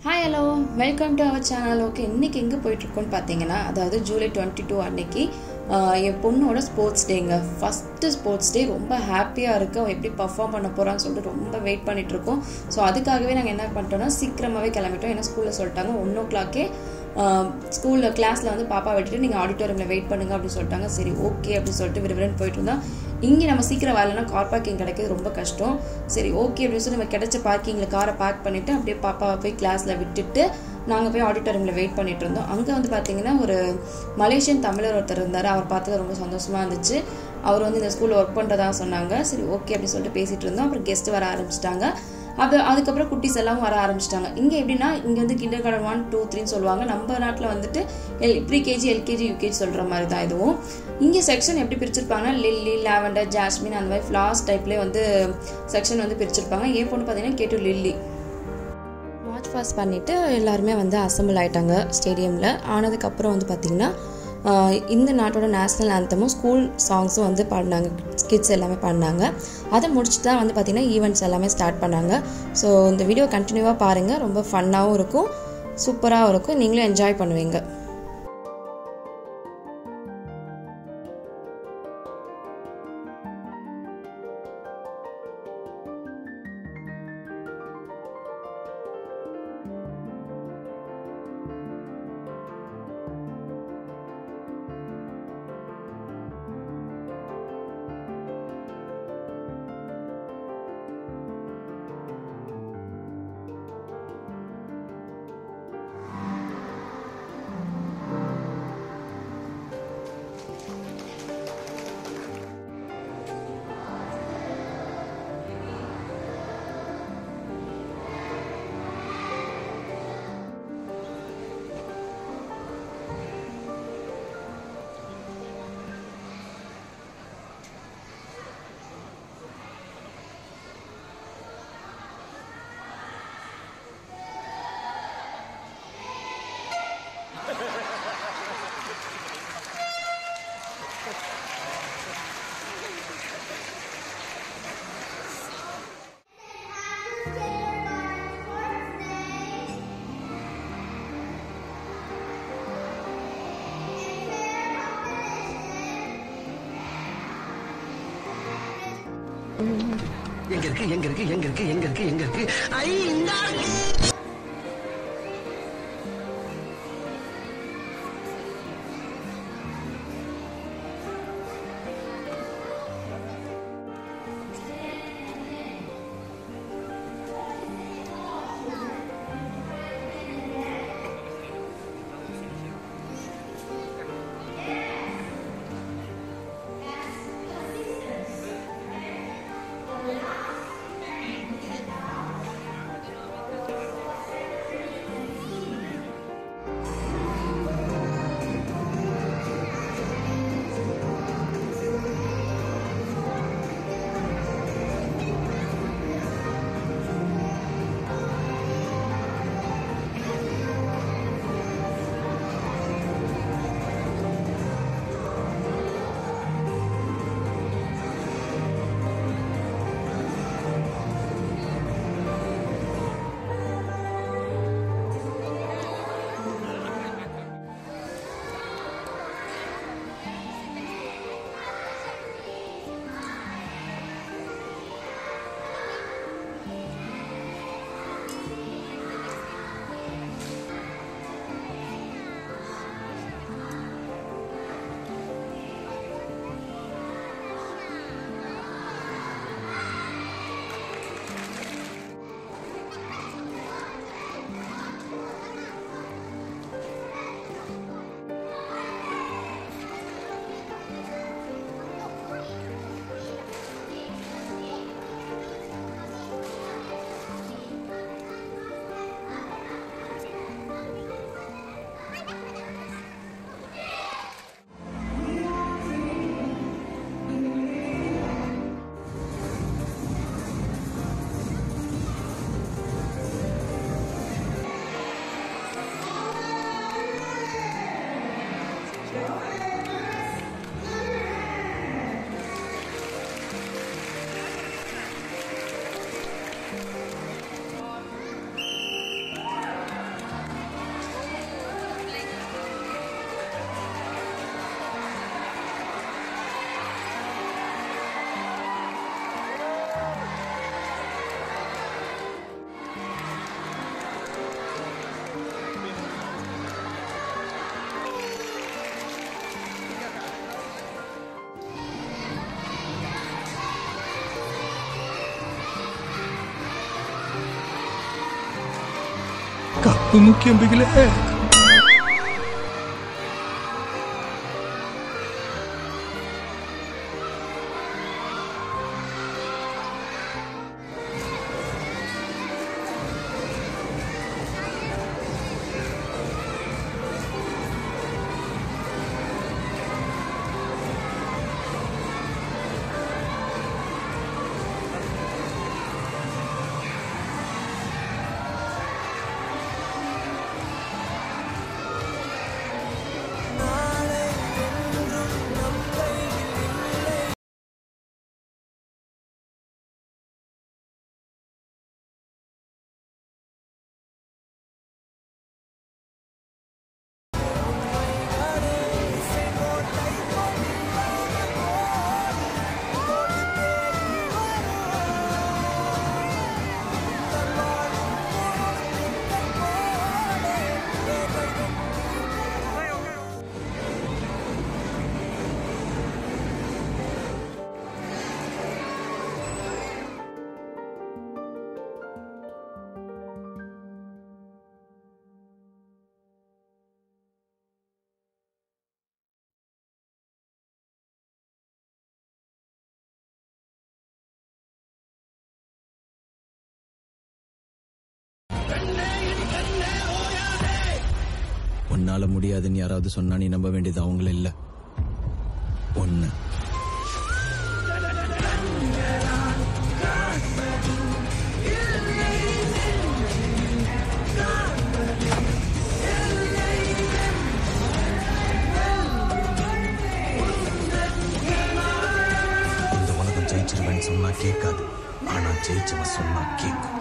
hi hello welcome to our channel okay இன்றைக்கி எங்கே போயிட்டுருக்கோன்னு பார்த்தீங்கன்னா அதாவது ஜூலை டுவெண்ட்டி டூ அன்னைக்கு ஆஹ், என் பொண்ணோட ஸ்போர்ட்ஸ் டேங்க ஃபஸ்ட்டு ஸ்போர்ட்ஸ் டே ரொம்ப ஹாப்பியாக இருக்கு அவன் எப்படி பர்ஃபார்ம் பண்ண போகிறான்னு சொல்லிட்டு ரொம்ப வெயிட் பண்ணிட்டு இருக்கோம் ஸோ அதுக்காகவே நாங்கள் என்ன பண்ணிட்டோம்னா சீக்கிரமாகவே கிளம்பிட்டோம் ஏன்னா ஸ்கூலில் சொல்லிட்டாங்க ஒன் ஓ கிளாக்கே ஸ்கூலில் கிளாஸில் வந்து பாப்பா விட்டுட்டு நீங்கள் ஆடிட்டோரியமில் வெயிட் பண்ணுங்க அப்படின்னு சொல்லிட்டாங்க சரி ஓகே அப்படின்னு சொல்லிட்டு விறுவிறுன்னு போயிட்டு இருந்தோம் இங்கே நம்ம சீக்கிரம் வரலன்னா கார் பார்க்கிங் கிடைக்கிறது ரொம்ப கஷ்டம் சரி ஓகே அப்படின்னு சொல்லி நம்ம கிடைச்ச பார்க்கிங்கில் காரை பார்க் பண்ணிவிட்டு அப்படியே பாப்பாவை போய் கிளாஸில் விட்டுட்டு நாங்கள் போய் ஆடிட்டோரியமில் வெயிட் பண்ணிட்டு இருந்தோம் அங்கே வந்து பார்த்தீங்கன்னா ஒரு மலேசியன் தமிழர் ஒருத்தர் இருந்தார் அவர் பார்த்தது ரொம்ப சந்தோஷமாக இருந்துச்சு அவர் வந்து இந்த ஸ்கூலில் ஒர்க் பண்ணுறதா சொன்னாங்க சரி ஓகே அப்படின்னு சொல்லிட்டு பேசிகிட்டு இருந்தோம் அப்புறம் கெஸ்ட் வர ஆரம்பிச்சிட்டாங்க அது அதுக்கப்புறம் குட்டீஸ் எல்லாம் வர ஆரம்பிச்சிட்டாங்க இங்கே எப்படின்னா இங்கே வந்து கிண்டர் கார்டன் ஒன் டூ த்ரீன்னு சொல்லுவாங்க நம்ம நாட்டில் வந்துட்டு எல் ப்ரீகேஜி எல்கேஜி யூகேஜி சொல்கிற மாதிரி தான் இதுவும் இங்கே செக்ஷன் எப்படி பிரிச்சிருப்பாங்கன்னா லில்லி லாவெண்டர் ஜாஸ்மின் அந்த மாதிரி ஃப்ளார்ஸ் டைப்லேயே வந்து செக்ஷன் வந்து பிரிச்சிருப்பாங்க ஏன் பொண்ணு பார்த்தீங்கன்னா கேட்டு லில்லி மார்ச் பாஸ் பண்ணிவிட்டு எல்லாருமே வந்து அசம்பிள் ஆயிட்டாங்க ஸ்டேடியமில் ஆனதுக்கப்புறம் வந்து பார்த்திங்கன்னா ஆஹ், இந்த நாட்டோட நேஷ்னல் ஆந்தமும் ஸ்கூல் சாங்ஸும் வந்து பாடினாங்க கிட்ஸ் எல்லாமே பாடினாங்க அதை முடிச்சுட்டு தான் வந்து பார்த்திங்கன்னா ஈவெண்ட்ஸ் எல்லாமே ஸ்டார்ட் பண்ணாங்க ஸோ இந்த வீடியோ கண்டினியூவாக பாருங்கள் ரொம்ப ஃபன்னாகவும் இருக்கும் சூப்பராகவும் இருக்கும் நீங்களும் என்ஜாய் பண்ணுவீங்க எங்க இருக்கு எங்க இருக்கு எங்க இருக்கு எங்க இருக்கு எங்க இருக்கு ஐ இந்த நட்பு முக்கியம் பிகிலே உன்னால முடியாதுன்னு யாராவது சொன்னா நீ நம்ப வேண்டியது அவங்கள இல்ல ஒண்ணு இந்த உலகம் ஜெயிச்சிருவேன்னு சொன்னா கேட்காது ஆனா ஜெயிச்சவன் சொன்னா கேட்கும்